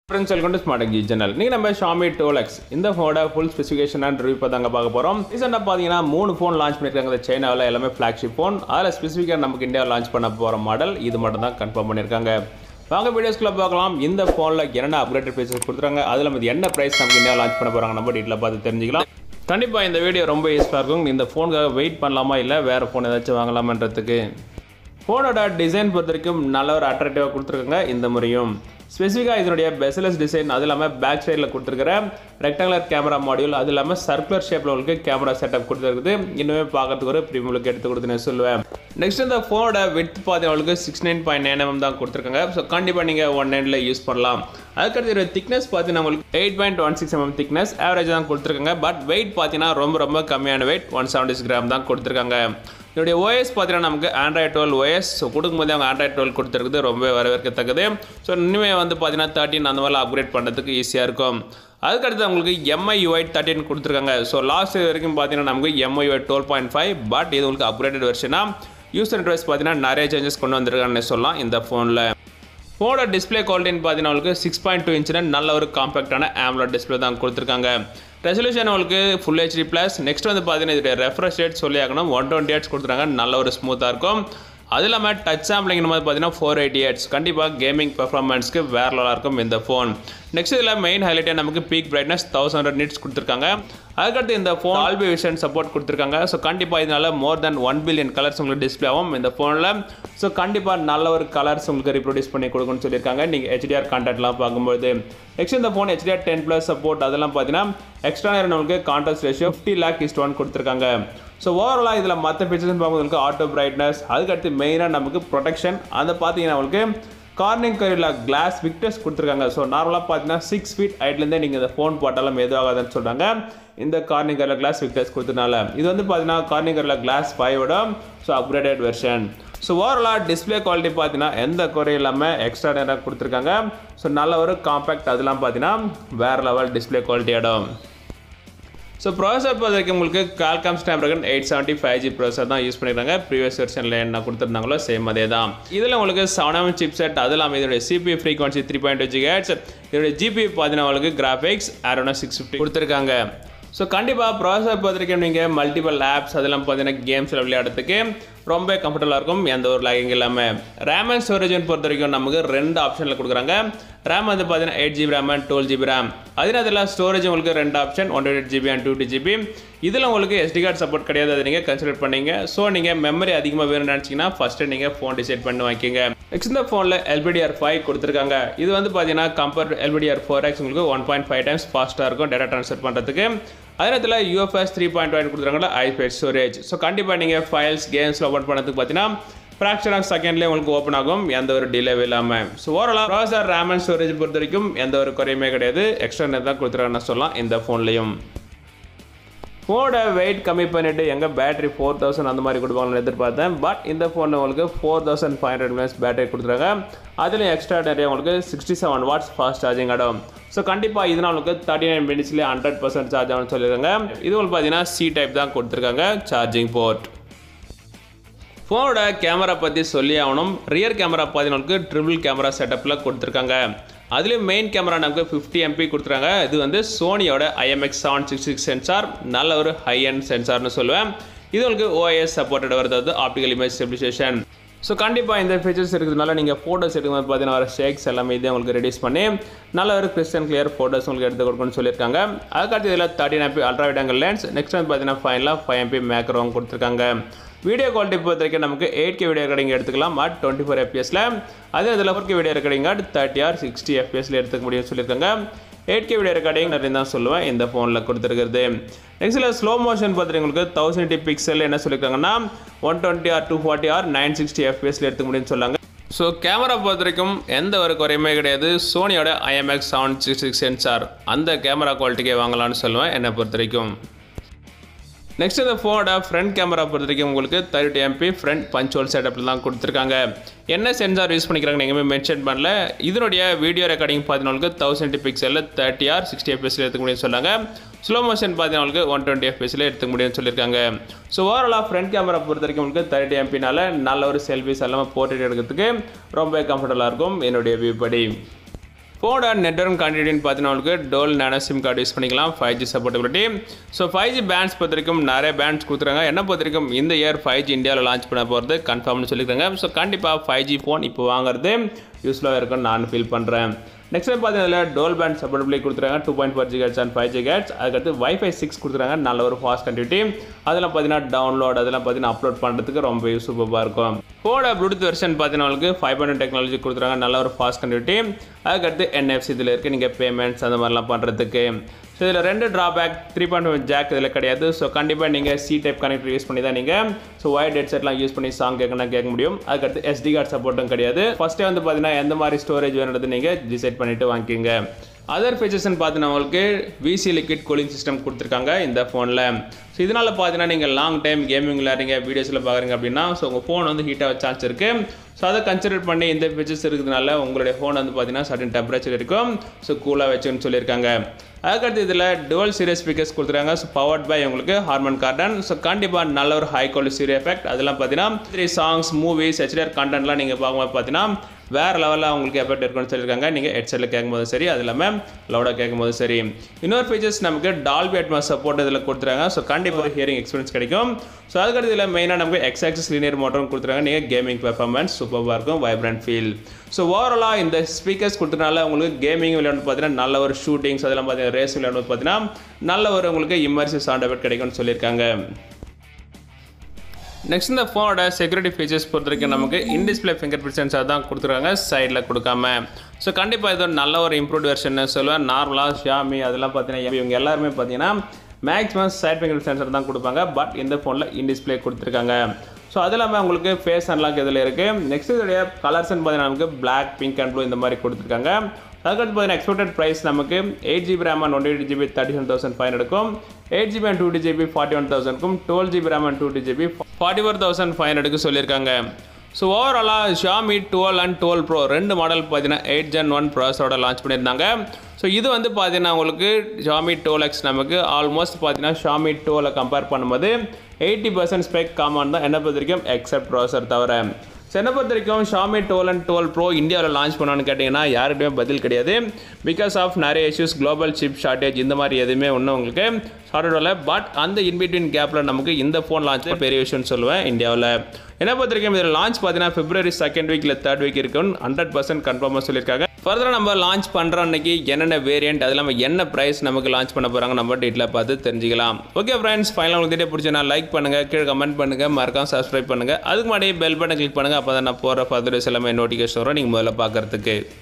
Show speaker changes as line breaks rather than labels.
friends welcome to smart G channel நீங்கள் நம்ம Xiaomi டோலெக்ஸ் இந்த ஃபோனோட ஃபுல் ஸ்பெசிஃபிகேஷன் அண்ட் ரிவ்யூ தாங்க பார்க்க போகிறோம் ரீசெண்டாக பார்த்தீங்கன்னா மூணு ஃபோன் லான்ச் பண்ணியிருக்காங்க இந்த சைனாவில் எல்லாமே ஃப்ளாக்ஷிப் ஃபோன் அதில் ஸ்பெசிஃபிக்காக நமக்கு இந்தியாவில் லான்ச் பண்ண போகிற மாடல் இது மட்டும் தான் கன்ஃபார்ம் பண்ணியிருக்காங்க வாங்க வீடியோஸ்க்குள்ள பார்க்கலாம் இந்த ஃபோனில் என்னென்ன அப்கிரேட்டட் ஃபீச்சர்ஸ் கொடுத்துருக்காங்க அதில் நம்ம என்ன ப்ரைஸ் நமக்கு இந்தியாவில் லான்ச் பண்ண போகிறாங்க நம்ம டீட்டெயில் பார்த்து தெரிஞ்சுக்கலாம் கண்டிப்பாக இந்த வீடியோ ரொம்ப யூஸ்ஃபுல்லாக இருக்கும் இந்த ஃபோனுக்காக வெயிட் பண்ணலாமா இல்லை வேறு ஃபோன் ஏதாச்சும் வாங்கலாமான்றதுக்கு ஃபோனோட டிசைன் பொறுத்த வரைக்கும் நல்ல ஒரு அட்ராக்டிவாக கொடுத்துருக்காங்க இந்த முறையும் ஸ்பெசிஃபிக்காக இதனுடைய பெசலஸ் டிசைன் அது இல்லாமல் பேக் சைடில் கொடுத்துருக்கிற ரெக்டாங்குலர் கேமரா மாடியூல் அது இல்லாமல் சர்க்குலர் ஷேப்பில் உங்களுக்கு கேமரா செட்டப் கொடுத்துருக்குது இன்னுமே பார்க்கறதுக்கு ஒரு ப்ரீமியம் லுக் எடுத்து கொடுத்து நான் சொல்லுவேன் நெக்ஸ்ட் இந்த ஃபோனோட வித் பார்த்தீங்கன்னா உங்களுக்கு six nine point nine mm தான் கொடுத்துருக்காங்க ஸோ கண்டிப்பாக நீங்கள் ஒன் நைனில் யூஸ் பண்ணலாம் அதுக்கடுத்து இதோட திக்னஸ் பார்த்தீங்கன்னா உங்களுக்கு eight point one six mm thickness average தான் கொடுத்துருக்காங்க பட் வெயிட் பார்த்தீங்கன்னா ரொம்ப ரொம்ப கம்மியான வெயிட் ஒன் செவன்டி கிராம் தான் கொடுத்துருக்காங்க இதோடைய ஓஎஸ் பார்த்தீங்கன்னா நமக்கு ஆண்ட்ராய்ட் டுவெல் ஓஎஸ் ஸோ கொடுக்கும்போது அவங்க ஆண்ட்ராய்ட் டுவெல் கொடுத்துருக்குது ரொம்ப வரவேற்கத்தக்கது ஸோ இனிமேல் வந்து பார்த்தீங்கன்னா தேர்ட்டின் அந்த மாதிரிலாம் அப்கிரேட் பண்ணுறதுக்கு ஈஸியாக இருக்கும் அதுக்கடுத்து உங்களுக்கு எம்ஐ யூஐ தேர்ட்டின் கொடுத்துருக்காங்க ஸோ லாஸ்ட் வரைக்கும் பார்த்தீங்கன்னா நமக்கு MIUI twelve point five but இது உங்களுக்கு அப்கிரேட்டட் வெர்ஷனாக யூசர் இன்டர்வைஸ் பார்த்தீங்கன்னா நிறைய சேஞ்சஸ் கொண்டு வந்திருக்காங்கன்னு சொல்லலாம் இந்த ஃபோனில் ஃபோனோட டிஸ்பிளே குவாலிட்டின்னு பார்த்தீங்கன்னா உங்களுக்கு சிக்ஸ் பாயிண்ட் டூ இன்ச்சில் நல்ல ஒரு காம்பேக்டான ஆம்லோட் டிஸ்பிளே தான் கொடுத்துருக்காங்க ரெசல்யூஷன் உங்களுக்கு ஃபுல் ஹெச்டி ப்ளஸ் நெக்ஸ்ட் வந்து பார்த்தீங்கன்னா இதோட ரெஃப்ரெஷ் ரேட் சொல்லி ஆகணும் ஒன் டுவெண்ட்டி ஹெட்ஸ் கொடுத்துருக்காங்க நல்ல ஒரு ஸ்மூத்தாக இருக்கும் அது இல்லாமல் டச் சாம்பிளிங் மாதிரி பார்த்தீங்கன்னா ஃபோர் எயிட்டி ஹெட்ஸ் கண்டிப்பாக கேமிங் பெர்ஃபார்மன்ஸ்க்கு வேற லெவலாக இருக்கும் இந்த ஃபோன் நெக்ஸ்ட் இதில் மெயின் ஹைலைட்டே நமக்கு peak brightness thousand hundred nits கொடுத்துருக்காங்க அதுக்கடுத்து இந்த ஃபோன் ஆல்பி விஷன் சப்போர்ட் கொடுத்துருக்காங்க ஸோ கண்டிப்பாக இதனால more than one billion colours உங்களுக்கு டிஸ்பிளே ஆகும் இந்த ஃபோனில் ஸோ கண்டிப்பாக நல்ல ஒரு கலர்ஸ் உங்களுக்கு ரிப்ரொடியூஸ் பண்ணி கொடுக்குன்னு சொல்லியிருக்காங்க நீங்கள் ஹெச்டிஆர் கான்டாக்ட்லாம் பார்க்கும்போது நெக்ஸ்ட் இந்த phone HDR ten plus support அதெல்லாம் பார்த்தீங்கன்னா எக்ஸ்ட்ரா நேரம் உங்களுக்கு contrast ratio fifty lakh is to one கொடுத்துருக்காங்க ஸோ ஓவராலாக இதில் மற்ற ஃபீச்சர்ஸ் பார்க்கும்போது உங்களுக்கு ஆட்டோ பிரைட்னஸ் அதுக்கடுத்து மெயினாக நமக்கு ப்ரொடெக்ஷன் அதை பார்த்தீங்கன்னா உங்களுக்கு கார்னிங் கரியில் கிளாஸ் விக்டர்ஸ் கொடுத்துருக்காங்க ஸோ நார்மலாக பார்த்தீங்கன்னா சிக்ஸ் ஃபீட் ஹைட்லேருந்தே நீங்கள் இந்த ஃபோன் போட்டாலும் எதுவாகாதுன்னு சொல்கிறாங்க இந்த கார்னிங் கரியில் கிளாஸ் விக்டர்ஸ் கொடுத்தனால இது வந்து பார்த்தீங்கன்னா கார்னிங் கரியில் கிளாஸ் ஃபைவோட ஸோ அப்கிரேடட் வெர்ஷன் ஸோ ஓவராலாக டிஸ்பிளே குவாலிட்டி பார்த்தீங்கன்னா எந்த குறையும் இல்லாமல் எக்ஸ்ட்ரா நேராக கொடுத்துருக்காங்க ஸோ நல்ல ஒரு காம்பேக்ட் அதெல்லாம் பார்த்தீங்கன்னா வேறு லெவல் டிஸ்பிளே குவாலிட்டி இடம் ஸோ ப்ராசஸர் பொறுத்த வரைக்கும் உங்களுக்கு Qualcomm Snapdragon eight seventy five G processor தான் யூஸ் பண்ணியிருக்காங்க ப்ரீவியஸ் வெர்ஷனில் என்ன கொடுத்துருந்தாங்களோ சேம் அதே தான் இதில் உங்களுக்கு செவன் சிப் செட் அது இல்லாமல் இதோடைய CPU frequency three point two ஜிஹெட்ஸ் இதோடைய ஜிபி பார்த்தீங்கன்னா உங்களுக்கு கிராஃபிக்ஸ் அரௌண்ட் சிக்ஸ் ஃபிஃப்டி கொடுத்துருக்காங்க ஸோ கண்டிப்பாக ப்ராசஸர் பொறுத்த வரைக்கும் நீங்கள் மல்டிபிள் ஆப்ஸ் அதெல்லாம் பார்த்தீங்கன்னா கேம்ஸில் விளையாடுறதுக்கு ரொம்ப கம்ஃபர்டபுளாக இருக்கும் எந்த ஒரு லாகிங் இல்லாமல் ரேம் அண்ட் ஸ்டோரேஜ்னு பொறுத்த வரைக்கும் நமக்கு ரெண்டு ஆப்ஷனில் கொடுக்குறாங்க ரேம் வந்து பார்த்தீங்கன்னா eight GB RAM and twelve GB RAM அதே அதில் ஸ்டோரேஜ் உங்களுக்கு ரெண்டு option one eight GB and two two GB இதில் உங்களுக்கு எஸ்டி கார்டு சப்போர்ட் கிடையாது அதை நீங்கள் கன்சிடர் பண்ணீங்க ஸோ நீங்கள் மெமரி அதிகமாக வேணும்னு நினச்சிங்கன்னா ஃபஸ்ட்டு நீங்கள் ஃபோன் டிசைட் பண்ணி வாங்கிக்கோங்க நெக்ஸ்ட் இந்த ஃபோனில் எல்பிடிஆர் ஃபைவ் கொடுத்துருக்காங்க இது வந்து பார்த்தீங்கன்னா கம்பேர் எல்பிடிஆர் ஃபோர் எக்ஸ் உங்களுக்கு ஒன் பாயிண்ட் ஃபைவ் டைம்ஸ் ஃபாஸ்ட்டாக இருக்கும் டேட்டா ட்ரான்ஸ்ஃபர் பண்ணுறதுக்கு அதே நேரத்தில் யூஎஃப்எஸ் த்ரீ பாயிண்ட் ஒன் கொடுத்துருக்காங்களா ஐஃபைட் ஸ்டோரேஜ் ஸோ கண்டிப்பாக நீங்கள் ஃபைல்ஸ் கேம்ஸில் ஓப்பன் பண்ணதுக்கு பார்த்தீங்கன்னா ஃப்ராக்ஷன் ஆஃப் செகண்ட்லேயே உங்களுக்கு ஓப்பன் ஆகும் எந்த ஒரு டிலே இல்லாமல் ஸோ ஓவராலாக ப்ராசர் ரேம் அண்ட் ஸ்டோரேஜ் பொறுத்த வரைக்கும் எந்த ஒரு குறையுமே கிடையாது எக்ஸ்ட்ரா நேரம் தான் கொடுத்துருக்காங்கன்னு சொல்லலாம் இந்த ஃபோன்லேயும் ஃபோனோட வெயிட் கம்மி பண்ணிவிட்டு எங்கள் பேட்டரி ஃபோர் தௌசண்ட் அந்த மாதிரி கொடுப்பாங்கன்னு எதிர்பார்த்தேன் பட் இந்த ஃபோனில் உங்களுக்கு four thousand five hundred minutes battery கொடுத்துருக்காங்க அதுலேயும் எக்ஸ்ட்ரா நிறைய உங்களுக்கு sixty seven watts fast charging ஆடும் ஸோ கண்டிப்பாக இதனால் உங்களுக்கு தேர்ட்டி நைன் மினிட்ஸ்லேயே ஹண்ட்ரட் பர்சன்ட் சார்ஜ் ஆகும்னு சொல்லியிருக்காங்க இது உங்களுக்கு பார்த்தீங்கன்னா சி டைப் தான் கொடுத்துருக்காங்க சார்ஜிங் போர்ட் ஃபோனோட கேமரா பற்றி சொல்லி ஆகணும் ரியர் கேமரா பார்த்தீங்கன்னா ட்ரிபிள் கேமரா செட்டப்பில் கொடுத்துருக்காங்க அதுலேயும் மெயின் கேமரா நமக்கு ஃபிஃப்டி எம்பி கொடுத்துருக்காங்க இது வந்து சோனியோட IMX seven six six sensor நல்ல ஒரு ஹை அண்ட் சென்சார்னு சொல்லுவேன் இது உங்களுக்கு ஓஎஸ் சப்போர்ட்டட் வருது ஆப்டிகல் இமேஜ் ஸ்டெபிலைசேஷன் ஸோ கண்டிப்பாக இந்த ஃபீச்சர்ஸ் இருக்கிறதுனால நீங்கள் ஃபோட்டோஸ் எடுக்கும்போது பார்த்தீங்கன்னா வர ஷேக்ஸ் எல்லாமே இதே உங்களுக்கு ரெடியூஸ் பண்ணி நல்ல ஒரு கிறிஸ்டன் கிளியர் ஃபோட்டோஸ் உங்களுக்கு எடுத்து கொடுக்கணும்னு சொல்லியிருக்காங்க அதுக்கடுத்து இதில் thirteen MP ultra wide angle lens next வந்து பார்த்தீங்கன்னா ஃபைனலாக ஃபைவ் எம்பி மேக்ரோவும் கொடுத்துருக்காங்க வீடியோ குவாலிட்டி பொறுத்த வரைக்கும் நமக்கு எயிட் கே வீடியோ ரெக்கார்டிங் எடுத்துக்கலாம் அட் டுவெண்ட்டி ஃபோர் எஃப்பிஎஸில் அதே இதில் four K video recording at thirty or sixty எஃப்பிஎஸில் எடுத்துக்க முடியும்னு சொல்லியிருக்காங்க எயிட் கே வீடியோ ரெக்கார்டிங் நிறைய தான் சொல்லுவேன் இந்த ஃபோனில் கொடுத்துருக்குறது நெக்ஸ்ட்டில் ஸ்லோ மோஷன் பார்த்துட்டு உங்களுக்கு தௌசண்ட் எயிட்டி பிக்சல் என்ன சொல்லியிருக்காங்கன்னா one twenty or two forty or nine sixty எஃப்பிஎஸில் எடுத்துக்க முடியும்னு சொல்லாங்க ஸோ கேமரா பொறுத்த வரைக்கும் எந்த ஒரு குறையுமே கிடையாது சோனியோட IMX seven six six sensor அந்த கேமரா குவாலிட்டிக்கே வாங்கலாம்னு சொல்லுவேன் என்னை பொறுத்த வரைக்கும் நெக்ஸ்ட் இந்த ஃபோனோட ஃப்ரண்ட் கேமரா பொறுத்த வரைக்கும் உங்களுக்கு தேர்ட்டி எம்பி ஃப்ரண்ட் பஞ்சுவல் செட்டப்பில் தான் கொடுத்துருக்காங்க என்ன சென்சார் யூஸ் பண்ணிக்கிறாங்கன்னு எங்கேயுமே மென்ஷன் பண்ணல இதனுடைய வீடியோ ரெக்கார்டிங் பார்த்தீங்கன்னா தௌசண்ட் பிக்சலில் தேர்ட்டி ஆர் சிக்ஸ்டி எஃப்எஸில் எடுத்துக்க முடியும்னு சொன்னாங்க ஸ்லோ மோஷன் பார்த்தீங்கன்னா ஒன் டுவெண்ட்டி எஃப்எஸில் எடுத்துக்க முடியும்னு சொல்லியிருக்காங்க ஸோ ஓவராலாக ஃப்ரண்ட் கேமரா பொறுத்த வரைக்கும் உங்களுக்கு தேர்ட்டி எம்பினால நல்ல ஒரு செல்ஃபிஸ் எல்லாமே போர்ட்ரேட் எடுக்கிறதுக்கு ரொம்ப கம்ஃபர்டபுளாக இருக்கும் என்னுடைய வியூ படி ஃபோனோட நெட்ஒர்க் கண்டினியூன்னு பார்த்தீங்கன்னா உங்களுக்கு dual nano SIM card use பண்ணிக்கலாம் five G supportability so five G bands பொறுத்த வரைக்கும் நிறைய பேண்ட்ஸ் கொடுத்துருக்காங்க என்ன பொறுத்த வரைக்கும் இந்த இயர் ஃபைவ் ஜி இந்தியாவில் லான்ச் பண்ண போகிறது கன்ஃபார்ம்னு சொல்லியிருக்காங்க ஸோ கண்டிப்பாக ஃபைவ் ஜி ஃபோன் இப்போ வாங்குறது யூஸ்ஃபுல்லாக இருக்கும்னு நான் ஃபீல் பண்ணுறேன் நெக்ஸ்ட் பார்த்தீங்கன்னா டோல் பேண்ட் சப்போர்ட்டபிலிட்டி கொடுத்துருக்காங்க two point four gigahertz and five gigahertz அதுக்கடுத்து வைஃபை சிக்ஸ் கொடுத்துருக்காங்க நல்ல ஒரு ஃபாஸ்ட் கண்டிவிட்டி அதெல்லாம் பார்த்தீங்கன்னா டவுன்லோட் அதெல்லாம் பார்த்தீங்கன்னா அப்லோட் பண்ணுறதுக்கு ரொம்ப சூப்பராக இருக்கும் ஃபோனோட ப்ளூடூத் வெர்ஷன் பார்த்தீங்கன்னா உங்களுக்கு ஃபைவ் பாயிண்ட் டெக்னாலஜி கொடுத்துருக்காங்க நல்ல ஒரு ஃபாஸ்ட் கண்டிவிட்டி அதுக்கடுத்து என்எஃப்சி இதில் இருக்குது நீங்கள் பேமெண்ட்ஸ் அந்த மாதிரிலாம் பண்ணுறதுக்கு ஸோ இதில் ரெண்டு ட்ராபேக் த்ரீ பாயிண்ட் ஜாக் இதில் கிடையாது ஸோ கண்டிப்பாக நீங்கள் சி டைப் கனெக்டர் யூஸ் பண்ணி தான் நீங்கள் ஸோ ஒயர்ட் ஹெட்செட்லாம் யூஸ் பண்ணி சாங் கேட்கணும் கேட்க முடியும் அதுக்கடுத்து எஸ்டி கார்டு சப்போர்ட்டும் கிடையாது ஃபஸ்ட்டே வந்து பார்த்தீங்கன்னா எந்த மாதிரி ஸ்டோரேஜ் வேணுன்றது நீங்கள் டிசைட் பண்ணிவிட்டு வாங்கிக்கோங்க அதர் ஃபீச்சர்ஸ்னு பார்த்தீங்கன்னா உங்களுக்கு விசி லிக்விட் கூலிங் சிஸ்டம் கொடுத்துருக்காங்க இந்த ஃபோனில் ஸோ இதனால் பார்த்தீங்கன்னா நீங்கள் லாங் டைம் கேமிங் விளையாடுறீங்க வீடியோஸில் பார்க்குறீங்க அப்படின்னா ஸோ உங்கள் ஃபோன் வந்து ஹீட்டாக சான்ஸ் இருக்குது ஸோ அதை கன்சிடர் பண்ணி இந்த ஃபீச்சர்ஸ் இருக்கிறதுனால உங்களுடைய ஃபோன் வந்து பார்த்தீங்கன்னா சர்டன் டெம்பரேச்சர் இருக்கும் ஸோ கூலாக வச்சுன்னு சொல்லியிருக்காங்க அதுக்கடுத்து இதில் டுவல் சீரியஸ் ஸ்பீக்கர்ஸ் கொடுத்துருக்காங்க ஸோ பவர்ட் பை உங்களுக்கு ஹார்மன் கார்டன் ஸோ கண்டிப்பாக நல்ல ஒரு ஹை குவாலிட்டி சீரியோ எஃபெக்ட் அதெல்லாம் பார்த்தீங்கன்னா த்ரீ சாங்ஸ் மூவிஸ் ஹெச்டிஆர் கண்டென்ட்லாம் நீங்கள் பார்க்கும்போது பார்த்தீங்கன்னா வேறு லெவலில் உங்களுக்கு எஃபெக்ட் இருக்குன்னு சொல்லியிருக்காங்க நீங்கள் ஹெட்செட்டில் கேட்கும்போது சரி அது இல்லாமல் லவுடாக கேட்கும்போது சரி இன்னொரு ஃபீச்சர்ஸ் நமக்கு டால்பி அட்மாஸ் சப்போர்ட் இதில் கொடுத்துருக்காங்க ஸோ கண்டிப்பாக ஹியரிங் எக்ஸ்பீரியன்ஸ் கிடைக்கும் ஸோ அதுக்கடுத்து இதில் மெயினாக நமக்கு எக்ஸ் ஆக்சஸ் லீனியர் மோட்டரும் கொடுத்துருக்காங்க நீங்கள் கேமிங் பெர்ஃபார்மன்ஸ் சூப்பராக இருக்கும் வைப்ரண்ட் ஃபீல் ஸோ ஓவராலாக இந்த ஸ்பீக்கர்ஸ் கொடுத்தனால உங்களுக்கு கேமிங் விளையாண்டு பார்த்தீங்கன்னா நல்ல ஒரு ஷூட்டிங்ஸ் அதெல்லாம் பார்த்தீங்கன்னா ரேஸ் விளையாண்டு பார்த்தீங்கன்னா நல்ல ஒரு உங்களுக்கு இம்மர்சிவ் சவுண்ட் எஃபெக்ட் கிடைக்கும்னு சொல்லியிருக்காங்க நெக்ஸ்ட் இந்த ஃபோனோட செக்யூரிட்டி ஃபீச்சர்ஸ் பொறுத்த வரைக்கும் நமக்கு இன்டிஸ்பிளே ஃபிங்கர் பிரிண்ட் சென்சார் தான் கொடுத்துருக்காங்க சைடில் கொடுக்காம ஸோ கண்டிப்பாக இது ஒரு நல்ல ஒரு இம்ப்ரூவ்ட் வெர்ஷன் சொல்லுவேன் நார்மலாக ஷியாமி அதெல்லாம் பார்த்தீங்கன்னா இவங்க எல்லாருமே பார்த்தீங்கன்னா மேக்ஸிமம் சைட் ஃபிங்கர் சென்சர் தான் கொடுப்பாங்க பட் இந்த ஃபோனில் இன்டிஸ்பிளே கொடுத்துருக்காங்க ஸோ அது இல்லாமல் உங்களுக்கு ஃபேஸ் அன்லாக் இதில் இருக்குது நெக்ஸ்ட் இதோடைய கலர்ஸ்னு பார்த்தீங்கன்னா நமக்கு பிளாக் பிங்க் அண்ட் ப்ளூ இந்த மாதிரி கொடுத்துருக்காங்க அதுக்கடுத்து பார்த்தீங்கன்னா எக்ஸ்பெக்டட் ப்ரைஸ் நமக்கு eight GB RAM and one eight GB thirty seven thousand five இருக்கும் eight GB and two T GB forty one தௌசண்ட்க்கும் twelve GB RAM and two T GB forty four thousand five ஹண்ட்ரடுக்கு சொல்லியிருக்காங்க so ஓவராலாக Xiaomi twelve and twelve pro ரெண்டு model பார்த்தீங்கன்னா eight gen one ப்ராசரோட launch பண்ணியிருந்தாங்க so இது வந்து பார்த்தீங்கன்னா உங்களுக்கு ஷாமி டுவெல் எக்ஸ் நமக்கு ஆல்மோஸ்ட் பார்த்தீங்கன்னா ஷாமி டுவெலை கம்பேர் பண்ணும்போது எயிட்டி பர்சன்ட் ஸ்பெக் காமன் தான் என்ன பொறுத்த வரைக்கும் எக்ஸப்ட் ப்ராசர் தவிர ஸோ என்ன பொறுத்த வரைக்கும் Xiaomi twelve and twelve pro இந்தியாவில் லான்ச் பண்ணான்னு கேட்டிங்கன்னா யாருக்கிட்டையும் பதில் கிடையாது பிகாஸ் ஆஃப் நிறைய இஷ்யூஸ் குளோபல் சிப் ஷார்ட்டேஜ் இந்த மாதிரி எதுவுமே ஒன்றும் உங்களுக்கு ஷார்ட்டேஜ் வரல பட் அந்த இன்பிட்வீன் கேப்பில் நமக்கு இந்த ஃபோன் லான்ச் பெரிய விஷயம்னு சொல்லுவேன் இந்தியாவில் என்ன பொறுத்த வரைக்கும் இதில் லான்ச் பார்த்தீங்கன்னா பிப்ரவரி செகண்ட் வீக் இல்லை தேர்ட் வீக் இருக்குன்னு ஹண்ட்ரட் பர்சன்ட் கன்ஃபார்மாக சொல்லியிருக்காங்க ஃபர்தராக நம்ம லான்ச் பண்ணுற அன்னைக்கு என்னென்ன வேரியன்ட் அது இல்லாமல் என்ன ப்ரைஸ் நமக்கு லான்ச் பண்ண போகிறாங்க நம்ம டீட்டெயிலாக பார்த்து தெரிஞ்சிக்கலாம் ஓகே ஃப்ரெண்ட்ஸ் ஃபைனலாக உங்களுக்கு வீடியோ பிடிச்சா லைக் பண்ணுங்கள் கீழே கமெண்ட் பண்ணுங்கள் மறக்காம சப்ஸ்கிரைப் பண்ணுங்கள் அதுக்கு முன்னாடி பெல் பட்டன் கிளிக் பண்ணுங்கள் அப்போ தான் நான் போகிற ஃபர்தர் எல்லாமே நோட்டிஃபிகேஷன் வரும் நீங்கள் முதல்ல பார்க்குறதுக்கு